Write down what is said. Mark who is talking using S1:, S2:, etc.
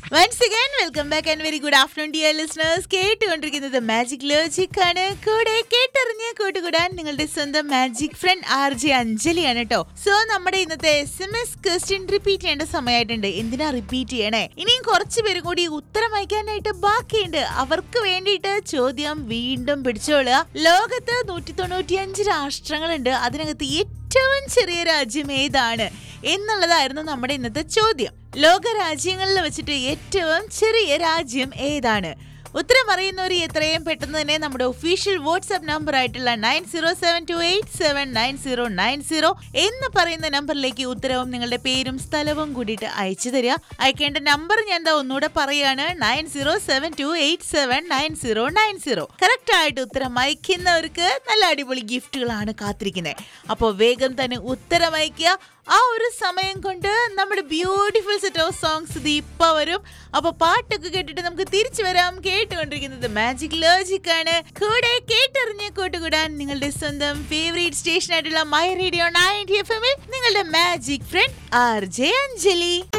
S1: once again welcome back and very good afternoon dear listeners കേട്ടുകൊണ്ടിരിക്കുന്നത് magic logic ആണ് കൂടെ കേട്ടറിഞ്ഞ് കൂട്ടുകൂടാൻ നിങ്ങളുടെ സ്വന്തം മാജിക് ഫ്രണ്ട് ആർ ജെ അഞ്ജലിയാണ് കേട്ടോ സോ നമ്മുടെ ഇന്നത്തെ S M S question repeat ചെയ്യേണ്ട സമയമായിട്ടുണ്ട് എന്തിനാ റിപ്പീറ്റ് ചെയ്യണേ ഇനിയും കുറച്ച് പേരും കൂടി ഉത്തരം അയക്കാനായിട്ട് ബാക്കിയുണ്ട് അവർക്ക് വേണ്ടിയിട്ട് ചോദ്യം വീണ്ടും പിടിച്ചോളുക ലോകത്ത് നൂറ്റി തൊണ്ണൂറ്റിയഞ്ച് രാഷ്ട്രങ്ങളുണ്ട് അതിനകത്ത് ഏറ്റവും ചെറിയ രാജ്യം ഏതാണ് എന്നുള്ളതായിരുന്നു നമ്മുടെ ഇന്നത്തെ ചോദ്യം ലോക രാജ്യങ്ങളിൽ വെച്ചിട്ട് ഏറ്റവും ചെറിയ രാജ്യം ഏതാണ് ഉത്തരം അറിയുന്നവർ എത്രയും പെട്ടെന്ന് തന്നെ നമ്മുടെ ഒഫീഷ്യൽ വാട്സ്ആപ്പ് നമ്പർ ആയിട്ടുള്ള nine zero seven two eight seven nine zero nine zero എന്ന് പറയുന്ന നമ്പറിലേക്ക് ഉത്തരവും നിങ്ങളുടെ പേരും സ്ഥലവും കൂടിയിട്ട് അയച്ചു തരിക അയക്കേണ്ട നമ്പർ ഞാൻ എന്താ ഒന്നുകൂടെ പറയാണ് nine zero seven two eight seven nine zero nine zero correct ആയിട്ട് ഉത്തരം അയക്കുന്നവർക്ക് നല്ല അടിപൊളി ഗിഫ്റ്റുകളാണ് കാത്തിരിക്കുന്നത് അപ്പോൾ വേഗം തന്നെ ഉത്തരം അയക്കുക ആ ഒരു സമയം കൊണ്ട് നമ്മുടെ ബ്യൂട്ടിഫുൾ സെറ്റ് ഓഫ് സോങ്സ് ഇത് ഇപ്പൊ വരും അപ്പൊ പാട്ടൊക്കെ കേട്ടിട്ട് നമുക്ക് തിരിച്ചു വരാം കേട്ടുകൊണ്ടിരിക്കുന്നത് മാജിക് ലോജിക് ആണ് കൂടെ കേട്ടറിഞ്ഞ് കൂട്ടുകൂടാൻ നിങ്ങളുടെ സ്വന്തം ഫേവറേറ്റ് സ്റ്റേഷൻ ആയിട്ടുള്ള മൈ റേഡിയോ നയൻറ്റി എഫ് എമ്മിൽ നിങ്ങളുടെ magic friend R J Anjali